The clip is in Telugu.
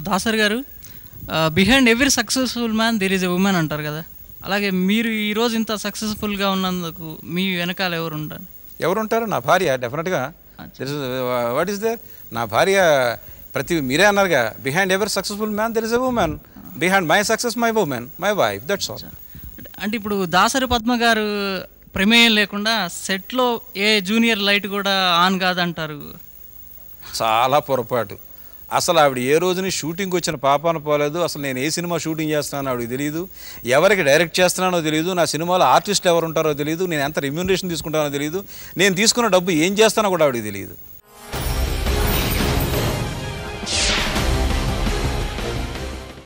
దాసర్ గారు behind every successful man there is a woman అంటారు కదా అలాగే మీరు ఈరోజు ఇంత సక్సెస్ఫుల్గా ఉన్నందుకు మీ వెనకాల ఎవరు ఉంటారు ఎవరుంటారు నా భార్య డెఫినెట్గా వాట్ ఈస్ దేర్ నా భార్య ప్రతి మీరే అన్నారుగా behind ever successful man there is a woman behind my success my woman my wife that's all అంటే ఇప్పుడు దాసరి పద్మ గారు ప్రమేయం లేకుండా సెట్లో ఏ జూనియర్ లైట్ కూడా ఆన్ కాదంటారు చాలా పొరపాటు అసలు ఆవిడ ఏ రోజుని షూటింగ్కి వచ్చిన పాపాన పోలేదు అసలు నేను ఏ సినిమా షూటింగ్ చేస్తున్నానో ఆవిడకి తెలియదు ఎవరికి డైరెక్ట్ చేస్తున్నానో తెలియదు నా సినిమాలో ఆర్టిస్టులు ఎవరు ఉంటారో తెలియదు నేను ఎంత రెమ్యూనరేషన్ తీసుకుంటానో తెలియదు నేను తీసుకున్న డబ్బు ఏం చేస్తానో కూడా ఆవిడకి తెలియదు